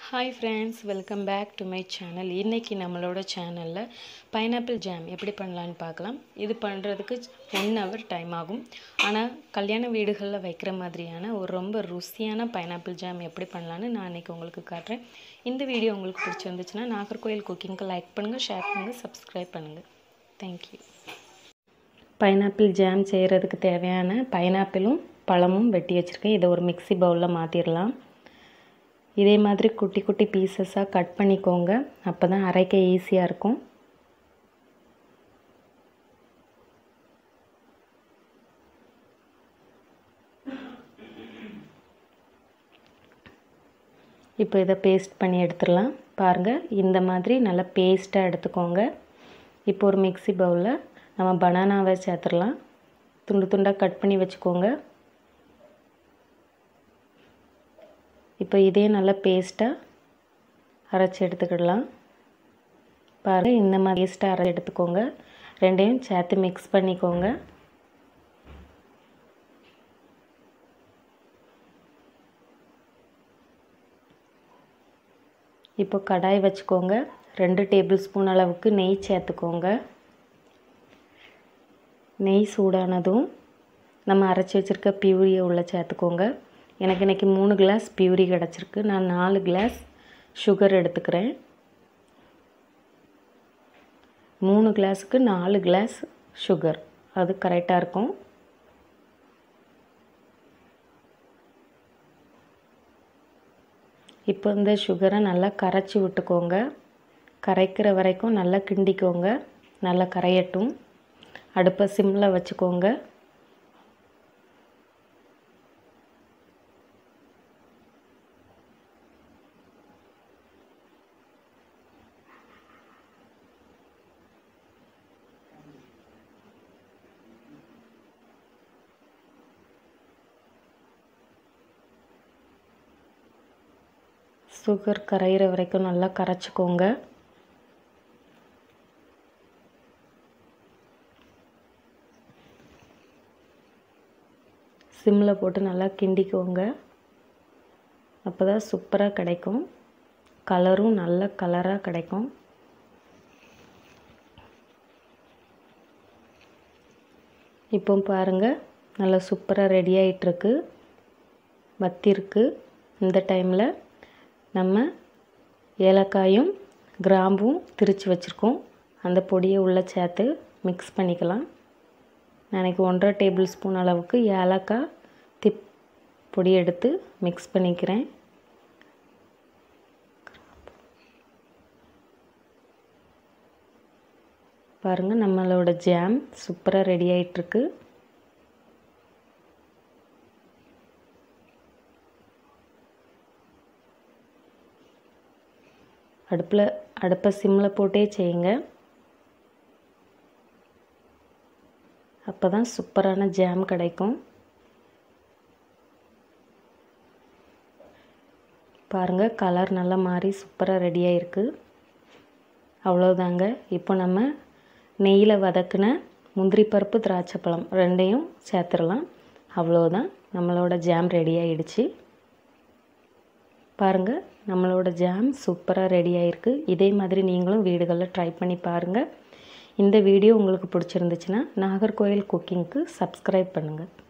hi friends welcome back to my channel இன்றைக்கி நம்மளோட சேனலில் பைனாப்பிள் ஜாம் எப்படி பண்ணலான்னு பார்க்கலாம் இது பண்ணுறதுக்கு ஒன் ஹவர் டைம் ஆகும் ஆனால் கல்யாண வீடுகளில் வைக்கிற மாதிரியான ஒரு ரொம்ப ருசியான பைனாப்பிள் ஜாம் எப்படி பண்ணலான்னு நான் இன்றைக்கி உங்களுக்கு காட்டுறேன் இந்த வீடியோ உங்களுக்கு பிடிச்சிருந்துச்சுன்னா நாகர்கோயில் குக்கிங்க்கு லைக் பண்ணுங்கள் ஷேர் பண்ணுங்கள் சப்ஸ்கிரைப் பண்ணுங்கள் தேங்க்யூ பைனாப்பிள் ஜாம் செய்கிறதுக்கு தேவையான பைனாப்பிளும் பழமும் வெட்டி வச்சுருக்கேன் இதை ஒரு மிக்ஸி பவுலில் மாற்றிடலாம் இதே மாதிரி குட்டி குட்டி பீசஸாக கட் பண்ணிக்கோங்க அப்போ தான் அரைக்க ஈஸியாக இருக்கும் இப்போ இதை பேஸ்ட் பண்ணி எடுத்துடலாம் பாருங்கள் இந்த மாதிரி நல்லா பேஸ்ட்டாக எடுத்துக்கோங்க இப்போ ஒரு மிக்ஸி பவுலில் நம்ம பனானாவை சேர்த்துடலாம் துண்டு துண்டாக கட் பண்ணி வச்சுக்கோங்க இப்போ இதே நல்லா பேஸ்ட்டாக அரைச்சி எடுத்துக்கிடலாம் பாருங்கள் இந்த மாதிரி பேஸ்ட்டாக அரைச்சி எடுத்துக்கோங்க ரெண்டையும் சேர்த்து மிக்ஸ் பண்ணிக்கோங்க இப்போ கடாய் வச்சுக்கோங்க ரெண்டு டேபிள் ஸ்பூன் அளவுக்கு நெய் சேர்த்துக்கோங்க நெய் சூடானதும் நம்ம அரைச்சி வச்சுருக்க பியூரியை உள்ளே சேர்த்துக்கோங்க எனக்கு இன்றைக்கி மூணு கிளாஸ் பியூரி கிடச்சிருக்கு நான் நாலு கிளாஸ் சுகர் எடுத்துக்கிறேன் மூணு கிளாஸுக்கு நாலு கிளாஸ் சுகர் அது கரெக்டாக இருக்கும் இப்போ இந்த சுகரை நல்லா கரைச்சி விட்டுக்கோங்க கரைக்கிற வரைக்கும் நல்லா கிண்டிக்கோங்க நல்லா கரையட்டும் அடுப்பை சிம்மில் வச்சுக்கோங்க சுகர் கரையிற வரைக்கும் நல்லா கரைச்சிக்கோங்க சிம்மில் போட்டு நல்லா கிண்டிக்கோங்க அப்போ தான் சூப்பராக கிடைக்கும் கலரும் நல்ல கலராக கிடைக்கும் இப்போ பாருங்கள் நல்லா சூப்பராக ரெடி ஆகிட்டுருக்கு வத்திருக்கு இந்த டைமில் நம்ம ஏலக்காயும் கிராம்பும் திரித்து வச்சுருக்கோம் அந்த பொடியை உள்ளே சேர்த்து மிக்ஸ் பண்ணிக்கலாம் எனக்கு ஒன்றரை டேபிள் ஸ்பூன் அளவுக்கு ஏலக்காய் திப் பொடி எடுத்து மிக்ஸ் பண்ணிக்கிறேன் பாருங்கள் நம்மளோட ஜாம் சூப்பராக ரெடி ஆகிட்டுருக்கு அடுப்பில் அடுப்பை சிம்மில் போட்டே செய்யுங்க அப்போ தான் சூப்பரான ஜாம் கிடைக்கும் பாருங்கள் கலர் நல்லா மாறி சூப்பராக ரெடியாக இருக்குது அவ்வளோதாங்க இப்போ நம்ம நெய்யில் வதக்கின முந்திரி பருப்பு திராட்சை பழம் ரெண்டையும் சேர்த்துடலாம் அவ்வளோதான் நம்மளோட ஜாம் ரெடி ஆகிடுச்சு பாருங்கள் நம்மளோட ஜாம் சூப்பராக ரெடி ஆகிருக்கு இதே மாதிரி நீங்களும் வீடுகளில் ட்ரை பண்ணி பாருங்கள் இந்த வீடியோ உங்களுக்கு பிடிச்சிருந்துச்சுன்னா நாகர்கோயில் குக்கிங்க்கு சப்ஸ்கிரைப் பண்ணுங்கள்